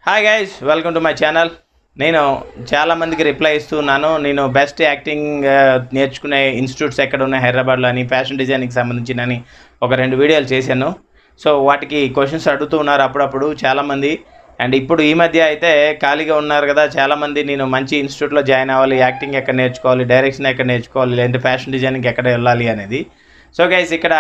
hi guys welcome to my channel నేను చాలామందికి reply ఇస్తున్నాను నేను బెస్ట్ యాక్టింగ్ ఆ, నేర్చుకునే ఇన్స్టిట్యూట్స్ ఎక్కడ ఉన్నాయి హైదరాబాద్లో అని ఫ్యాషన్ డిజైనింగ్కి సంబంధించినని ఒక రెండు వీడియోలు చేశాను సో వాటికి క్వశ్చన్స్ అడుగుతూ ఉన్నారు అప్పుడప్పుడు చాలామంది అండ్ ఇప్పుడు ఈ మధ్య అయితే ఖాళీగా ఉన్నారు కదా చాలామంది నేను మంచి ఇన్స్టిట్యూట్లో జాయిన్ అవ్వాలి యాక్టింగ్ ఎక్కడ నేర్చుకోవాలి డైరెక్షన్ ఎక్కడ నేర్చుకోవాలి లేదంటే ఫ్యాషన్ డిజైనింగ్ ఎక్కడ వెళ్ళాలి అనేది సో గైస్ ఇక్కడ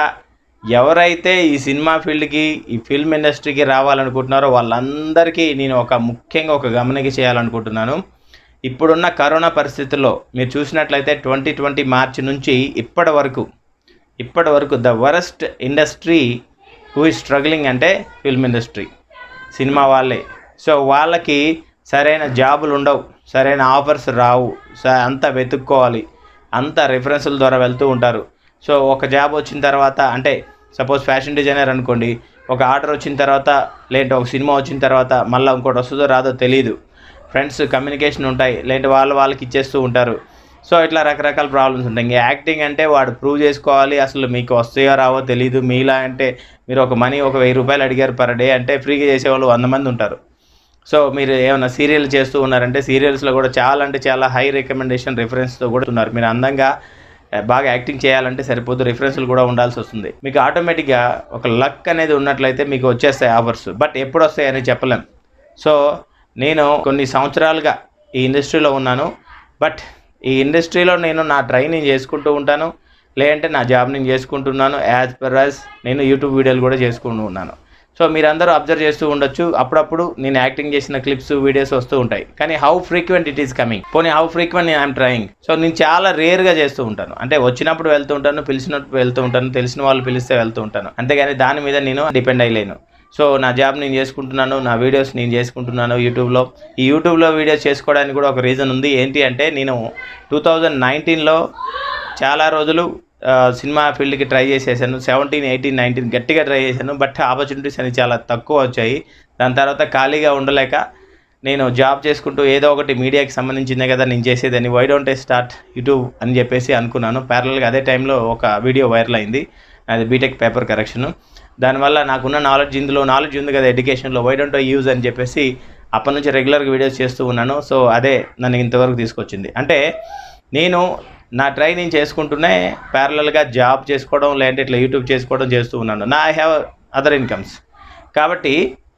ఎవరైతే ఈ సినిమా ఫీల్డ్కి ఈ ఫిల్మ్ ఇండస్ట్రీకి రావాలనుకుంటున్నారో వాళ్ళందరికీ నేను ఒక ముఖ్యంగా ఒక గమనిక చేయాలనుకుంటున్నాను ఇప్పుడున్న కరోనా పరిస్థితుల్లో మీరు చూసినట్లయితే ట్వంటీ ట్వంటీ మార్చి నుంచి ఇప్పటి వరకు ఇప్పటి వరకు the worst industry who is struggling అంటే ఫిల్మ్ ఇండస్ట్రీ సినిమా వాళ్ళే సో వాళ్ళకి సరైన జాబులు ఉండవు సరైన ఆఫర్స్ రావు స అంతా వెతుక్కోవాలి అంతా రిఫరెన్సుల ద్వారా వెళ్తూ ఉంటారు సో ఒక జాబ్ వచ్చిన తర్వాత అంటే సపోజ్ ఫ్యాషన్ డిజైనర్ అనుకోండి ఒక ఆర్డర్ వచ్చిన తర్వాత లేదంటే ఒక సినిమా వచ్చిన తర్వాత మళ్ళీ ఇంకోటి వస్తుందో రాదో తెలియదు ఫ్రెండ్స్ కమ్యూనికేషన్ ఉంటాయి లేదంటే వాళ్ళు వాళ్ళకి ఇచ్చేస్తూ ఉంటారు సో ఇట్లా రకరకాల ప్రాబ్లమ్స్ ఉంటాయి ఇంకా యాక్టింగ్ అంటే వాడు ప్రూవ్ చేసుకోవాలి అసలు మీకు వస్తాయో రావో తెలియదు మీలా అంటే మీరు ఒక మనీ ఒక వెయ్యి రూపాయలు అడిగారు పర్ డే అంటే ఫ్రీగా చేసేవాళ్ళు వంద మంది ఉంటారు సో మీరు ఏమైనా సీరియల్ చేస్తూ ఉన్నారంటే సీరియల్స్లో కూడా చాలా అంటే చాలా హై రికమెండేషన్ రిఫరెన్స్తో కూడా ఉన్నారు మీరు అందంగా ఆ, బాగా యాక్టింగ్ చేయాలంటే సరిపోదు రిఫరెన్స్లు కూడా ఉండాల్సి వస్తుంది మీకు ఆటోమేటిక్గా ఒక లక్ అనేది ఉన్నట్లయితే మీకు వచ్చేస్తాయి ఆఫర్స్ బట్ ఎప్పుడు వస్తాయని చెప్పలేం సో నేను కొన్ని సంవత్సరాలుగా ఈ ఇండస్ట్రీలో ఉన్నాను బట్ ఈ ఇండస్ట్రీలో నేను నా ట్రైనింగ్ చేసుకుంటూ ఉంటాను లేదంటే నా జాబ్ నేను చేసుకుంటున్నాను యాజ్ పర్ యాజ్ నేను యూట్యూబ్ వీడియోలు కూడా చేసుకుంటూ ఉన్నాను సో మీరందరూ అబ్జర్వ్ చేస్తూ ఉండొచ్చు అప్పుడప్పుడు నేను యాక్టింగ్ చేసిన క్లిప్స్ వీడియోస్ వస్తూ ఉంటాయి కానీ how frequent it is coming పోనీ హౌ ఫ్రీక్వెంట్ నేను ఐఎమ్ ట్రయింగ్ సో నేను చాలా రేర్గా చేస్తూ ఉంటాను అంటే వచ్చినప్పుడు వెళ్తూ ఉంటాను పిలిచినప్పుడు వెళ్తూ ఉంటాను తెలిసిన వాళ్ళు పిలిస్తే వెళ్తూ ఉంటాను అంతేగాని దాని మీద నేను డిపెండ్ అయ్యలేను సో నా జాబ్ నేను చేసుకుంటున్నాను నా వీడియోస్ నేను చేసుకుంటున్నాను యూట్యూబ్లో ఈ యూట్యూబ్లో వీడియోస్ చేసుకోవడానికి కూడా ఒక రీజన్ ఉంది ఏంటి అంటే నేను టూ థౌజండ్ నైన్టీన్లో చాలా రోజులు ఆ, సినిమా ఫీల్డ్కి ట్రై చేసేసాను సెవెంటీన్ ఎయిటీన్ నైన్టీన్ గట్టిగా ట్రై చేశాను బట్ ఆపర్చునిటీస్ అనేవి చాలా తక్కువ వచ్చాయి దాని తర్వాత ఖాళీగా ఉండలేక నేను జాబ్ చేసుకుంటూ ఏదో ఒకటి మీడియాకి సంబంధించిందే కదా నేను చేసేదని why don't I start YouTube అని చెప్పేసి అనుకున్నాను ప్యారల్గా అదే టైంలో ఒక వీడియో వైరల్ అయింది అది బీటెక్ పేపర్ కరెక్షన్ దానివల్ల నాకున్న నాలెడ్జ్ ఇందులో నాలెడ్జ్ ఉంది కదా ఎడ్యుకేషన్లో వై డోంట్ ఐ యూజ్ అని చెప్పేసి అప్పటి నుంచి రెగ్యులర్గా వీడియోస్ చేస్తూ ఉన్నాను సో అదే నన్ను ఇంతవరకు తీసుకొచ్చింది అంటే నేను నా ట్రైనింగ్ చేసుకుంటూనే ప్యారలల్గా జాబ్ చేసుకోవడం లేదంటే ఇట్లా యూట్యూబ్ చేసుకోవడం చేస్తూ ఉన్నాను నా ఐ హ్యావ్ అదర్ ఇన్కమ్స్ కాబట్టి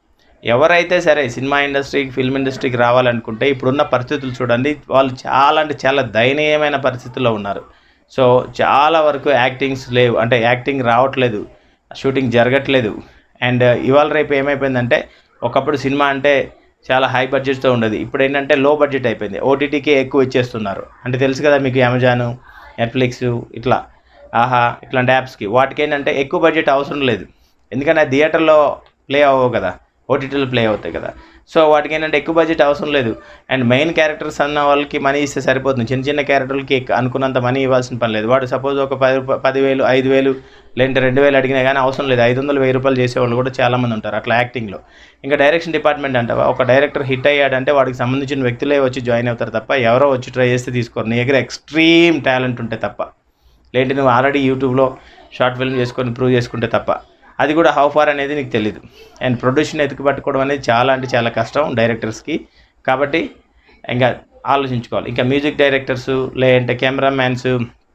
ఎవరైతే సరే సినిమా ఇండస్ట్రీకి ఫిల్మ్ ఇండస్ట్రీకి రావాలనుకుంటే ఇప్పుడున్న పరిస్థితులు చూడండి వాళ్ళు చాలా అంటే చాలా దయనీయమైన పరిస్థితుల్లో ఉన్నారు సో చాలా వరకు యాక్టింగ్స్ లేవు అంటే యాక్టింగ్ రావట్లేదు షూటింగ్ జరగట్లేదు అండ్ ఇవాళ రేపు ఏమైపోయిందంటే ఒకప్పుడు సినిమా అంటే చాలా హై బడ్జెట్తో ఉండేది ఇప్పుడు ఏంటంటే లో బడ్జెట్ అయిపోయింది ఓటీటీకి ఎక్కువ ఇచ్చేస్తున్నారు అంటే తెలుసు కదా మీకు అమెజాన్ నెట్ఫ్లిక్స్ ఇట్లా ఆహా ఇట్లాంటి యాప్స్కి వాటికి ఏంటంటే ఎక్కువ బడ్జెట్ అవసరం లేదు ఎందుకంటే థియేటర్లో ప్లే అవ్వవు కదా ఓటీటీలో ప్లే అవుతాయి కదా సో వాటికి ఏంటంటే ఎక్కువ బడ్జెట్ అవసరం లేదు అండ్ మెయిన్ క్యారెక్టర్స్ అన్న వాళ్ళకి మనీ ఇస్తే సరిపోతుంది చిన్న చిన్న క్యారెక్టర్లకి ఎక్కు- అనుకున్నంత మనీ ఇవ్వాల్సిన పని లేదు వాడు సపోజ్ ఒక పది రూపాయలు పదివేలు ఐదు వేలు లేదంటే రెండు వేలు అడిగినా కానీ అవసరం లేదు ఐదు వందలు వెయ్యి రూపాయలు చేసేవాళ్ళు కూడా చాలామంది ఉంటారు అట్లా యాక్టింగ్లో ఇంకా డైరెక్షన్ డిపార్ట్మెంట్ అంటావా ఒక డైరెక్టర్ హిట్ అయ్యాడంటే వాడికి సంబంధించిన వ్యక్తులే వచ్చి జాయిన్ అవుతారు తప్ప ఎవరో వచ్చి ట్రై చేస్తే తీసుకోరు నీ దగ్గర ఎక్స్ట్రీమ్ టాలెంట్ ఉంటే తప్ప లేదంటే నువ్వు ఆల్రెడీ యూట్యూబ్లో షార్ట్ ఫిల్మ్ చేసుకొని ప్రూవ్ చేసుకుంటే తప్ప అది కూడా హౌ ఫార్ అనేది నీకు తెలియదు అండ్ ప్రొడ్యూషన్ ఎత్తుకు పట్టుకోవడం అనేది చాలా అంటే చాలా కష్టం డైరెక్టర్స్కి కాబట్టి ఇంకా ఆలోచించుకోవాలి ఇంకా మ్యూజిక్ డైరెక్టర్స్ లేదంటే కెమెరామ్యాన్స్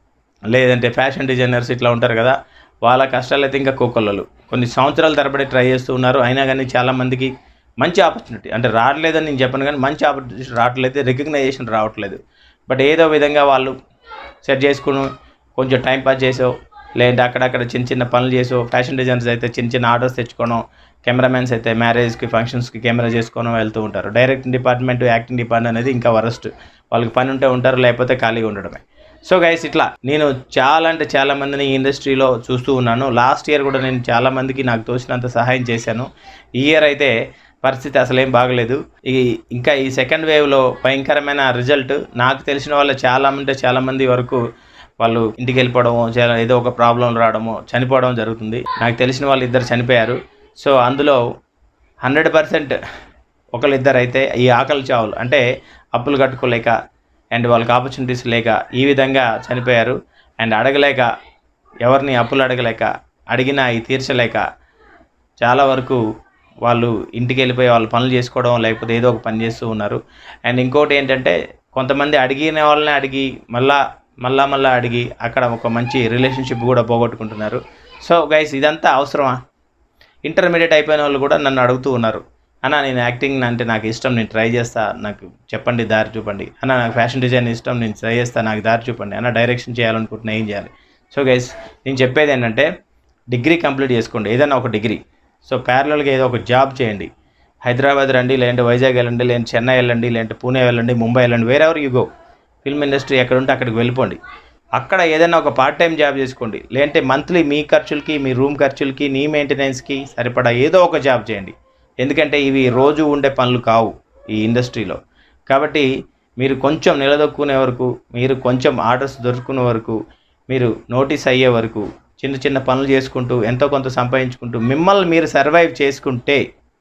లేదంటే ఫ్యాషన్ డిజైనర్స్ ఇట్లా ఉంటారు కదా వాళ్ళ కష్టాలు అయితే ఇంకా కోకొల్లలు కొన్ని సంవత్సరాల తరబడి ట్రై చేస్తూ ఉన్నారు అయినా కానీ చాలామందికి మంచి ఆపర్చునిటీ అంటే రావట్లేదని నేను చెప్పను కానీ మంచి ఆపర్చునిటీ రావట్లేదు రికగ్నైజేషన్ రావట్లేదు బట్ ఏదో విధంగా వాళ్ళు సెట్ చేసుకుని కొంచెం టైం పాస్ చేసో లేదంటే అక్కడక్కడ చిన్న చిన్న పనులు చేసో ఫ్యాషన్ డిజైనర్స్ అయితే చిన్న చిన్న ఆర్డర్స్ తెచ్చుకోవడం కెమెరామెన్స్ అయితే మ్యారేజ్కి ఫంక్షన్స్కి కెమెరా చేసుకోవడం వెళ్తూ ఉంటారు డైరెక్టింగ్ డిపార్ట్మెంట్ యాక్టింగ్ డిపార్ట్మెంట్ అనేది ఇంకా వరస్ట్ వాళ్ళకి పని ఉంటే ఉంటారు లేకపోతే ఖాళీగా ఉండడమే సో గైస్ ఇట్లా నేను చాలా అంటే చాలా మందిని ఈ ఇండస్ట్రీలో చూస్తూ ఉన్నాను లాస్ట్ ఇయర్ కూడా నేను చాలా మందికి నాకు తోచినంత సహాయం చేశాను ఈ ఇయర్ అయితే పరిస్థితి అసలేం బాగలేదు ఈ ఇంకా ఈ సెకండ్ వేవ్లో భయంకరమైన రిజల్ట్ నాకు తెలిసిన వాళ్ళు చాలా అంటే చాలా మంది వరకు వాళ్ళు ఇంటికి వెళ్ళిపోవడము చాలా ఏదో ఒక ప్రాబ్లం రావడము చనిపోవడం జరుగుతుంది నాకు తెలిసిన వాళ్ళు ఇద్దరు చనిపోయారు సో అందులో హండ్రెడ్ పర్సెంట్ ఒకళ్ళిద్దరు అయితే ఈ ఆకలి చావులు అంటే అప్పులు కట్టుకోలేక అండ్ వాళ్ళకి ఆపర్చునిటీస్ లేక ఈ విధంగా చనిపోయారు అండ్ అడగలేక ఎవరిని అప్పులు అడగలేక అడిగినా ఈ తీర్చలేక చాలా వరకు వాళ్ళు ఇంటికి వెళ్ళిపోయి వాళ్ళు పనులు చేసుకోవడం లేకపోతే ఏదో ఒక పని చేస్తూ ఉన్నారు అండ్ ఇంకోటి ఏంటంటే కొంతమంది అడిగిన వాళ్ళని అడిగి మళ్ళా మళ్ళా మళ్ళా అడిగి అక్కడ ఒక మంచి రిలేషన్షిప్ కూడా పోగొట్టుకుంటున్నారు సో గైస్ ఇదంతా అవసరమా ఇంటర్మీడియట్ అయిపోయిన వాళ్ళు కూడా నన్ను అడుగుతూ ఉన్నారు అన్న నేను యాక్టింగ్ అంటే నాకు ఇష్టం నేను ట్రై చేస్తా నాకు చెప్పండి దారి చూపండి అన్న నాకు ఫ్యాషన్ డిజైన్ ఇష్టం నేను ట్రై చేస్తా నాకు దారి చూపండి అన్న డైరెక్షన్ చేయాలనుకుంటున్నా ఏం చేయాలి సో గైస్ నేను చెప్పేది ఏంటంటే డిగ్రీ కంప్లీట్ చేసుకోండి ఏదైనా ఒక డిగ్రీ సో ప్యారలల్గా ఏదో ఒక జాబ్ చేయండి హైదరాబాద్ రండి లేదంటే వైజాగ్ వెళ్ళండి లేదంటే చెన్నై వెళ్ళండి లేదంటే పూణే వెళ్ళండి ముంబై వెళ్ళండి వేరే ఎవరు యూ గో ఫిల్మ్ ఇండస్ట్రీ ఎక్కడ ఉంటే అక్కడికి వెళ్ళిపోండి అక్కడ ఏదైనా ఒక పార్ట్ టైం జాబ్ చేసుకోండి లేదంటే మంత్లీ మీ ఖర్చులకి మీ రూమ్ ఖర్చులకి నీ మెయింటెనెన్స్కి సరిపడా ఏదో ఒక జాబ్ చేయండి ఎందుకంటే ఇవి రోజు ఉండే పనులు కావు ఈ ఇండస్ట్రీలో కాబట్టి మీరు కొంచెం నిలదొక్కునే వరకు మీరు కొంచెం ఆర్డర్స్ దొరుకునే వరకు మీరు నోటీస్ అయ్యే వరకు చిన్న చిన్న పనులు చేసుకుంటూ ఎంతో కొంత సంపాదించుకుంటూ మిమ్మల్ని మీరు సర్వైవ్ చేసుకుంటే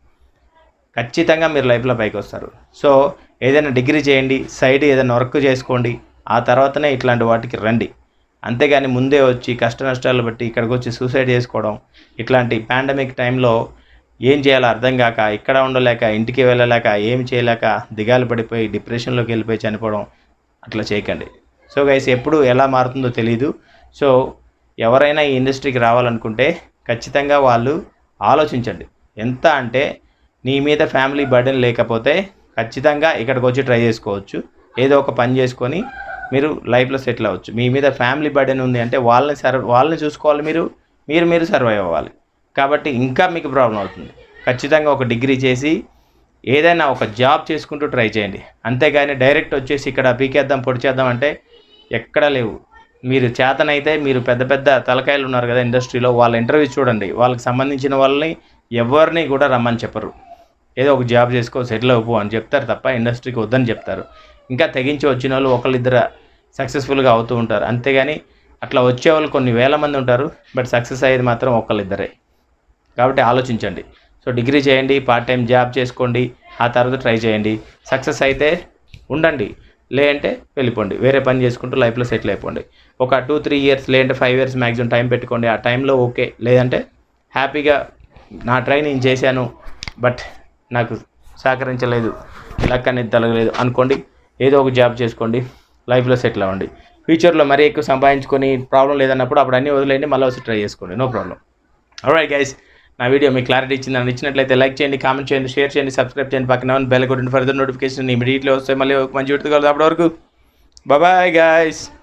ఖచ్చితంగా మీరు లైఫ్లో పైకి వస్తారు సో ఏదైనా డిగ్రీ చేయండి సైడ్ ఏదైనా వర్క్ చేసుకోండి ఆ తర్వాతనే ఇట్లాంటి వాటికి రండి అంతేగాని ముందే వచ్చి కష్ట నష్టాలు బట్టి ఇక్కడికి వచ్చి సూసైడ్ చేసుకోవడం ఇట్లాంటి పాండమిక్ టైంలో ఏం చేయాలో అర్థం కాక ఇక్కడ ఉండలేక ఇంటికి వెళ్ళలేక ఏం చేయలేక దిగాలు పడిపోయి డిప్రెషన్లోకి వెళ్ళిపోయి చనిపోవడం అట్లా చేయకండి సో గైస్ ఎప్పుడు ఎలా మారుతుందో తెలియదు సో ఎవరైనా ఈ ఇండస్ట్రీకి రావాలనుకుంటే ఖచ్చితంగా వాళ్ళు ఆలోచించండి ఎంత అంటే నీ మీద ఫ్యామిలీ బర్డెన్ లేకపోతే ఖచ్చితంగా ఇక్కడికి వచ్చి ట్రై చేసుకోవచ్చు ఏదో ఒక పని చేసుకొని మీరు లైఫ్లో సెటిల్ అవ్వచ్చు మీ మీద ఫ్యామిలీ బర్డెన్ ఉంది అంటే వాళ్ళని సర్వ్ వాళ్ళని చూసుకోవాలి మీరు మీరు మీరు సర్వైవ్ అవ్వాలి కాబట్టి ఇంకా మీకు ప్రాబ్లం అవుతుంది ఖచ్చితంగా ఒక డిగ్రీ చేసి ఏదైనా ఒక జాబ్ చేసుకుంటూ ట్రై చేయండి అంతేగాని డైరెక్ట్ వచ్చేసి ఇక్కడ పీకేద్దాం పొడి చేద్దాం అంటే ఎక్కడా లేవు మీరు చేతనైతే మీరు పెద్ద పెద్ద తలకాయలు ఉన్నారు కదా ఇండస్ట్రీలో వాళ్ళ ఇంటర్వ్యూ చూడండి వాళ్ళకి సంబంధించిన వాళ్ళని ఎవరిని కూడా రమ్మని చెప్పరు ఏదో ఒక జాబ్ చేసుకో సెటిల్ అవ్వు అని చెప్తారు తప్ప ఇండస్ట్రీకి వద్దని చెప్తారు ఇంకా తెగించి వచ్చిన వాళ్ళు ఒకళ్ళిద్దరు సక్సెస్ఫుల్గా అవుతూ ఉంటారు అంతేగాని అట్లా వచ్చే వాళ్ళు కొన్ని వేల మంది ఉంటారు బట్ సక్సెస్ అయ్యేది మాత్రం ఒకళ్ళిద్దరే కాబట్టి ఆలోచించండి సో డిగ్రీ చేయండి పార్ట్ టైం జాబ్ చేసుకోండి ఆ తర్వాత ట్రై చేయండి సక్సెస్ అయితే ఉండండి లేదంటే వెళ్ళిపోండి వేరే పని చేసుకుంటూ లైఫ్లో సెటిల్ అయిపోండి ఒక టూ త్రీ ఇయర్స్ లేదంటే ఫైవ్ ఇయర్స్ మ్యాక్సిమం టైం పెట్టుకోండి ఆ టైంలో ఓకే లేదంటే హ్యాపీగా నా ట్రై నేను చేశాను బట్ నాకు సహకరించలేదు లక్ అనేది తలగలేదు అనుకోండి ఏదో ఒక జాబ్ చేసుకోండి లైఫ్లో సెటిల్ అవ్వండి ఫ్యూచర్లో మరీ ఎక్కువ సంపాదించుకొని ప్రాబ్లం లేదన్నప్పుడు అప్పుడు అన్నీ వదిలేయండి మళ్ళీ వచ్చి ట్రై చేసుకోండి నో ప్రాబ్లం alright గైస్ నా వీడియో మీకు క్లారిటీ ఇచ్చిందని ఇచ్చినట్లయితే లైక్ చేయండి కామెంట్ చేయండి షేర్ చేయండి సబ్స్క్రైబ్ చేయండి పక్కన బెల్ కొట్టండి ఫర్దర్ నోటిఫికేషన్ ఇమీడియట్లీ వస్తాయి మళ్ళీ ఒక మంచి వీడితో కలుద్దాం అప్పటి వరకు బాయ్ గైస్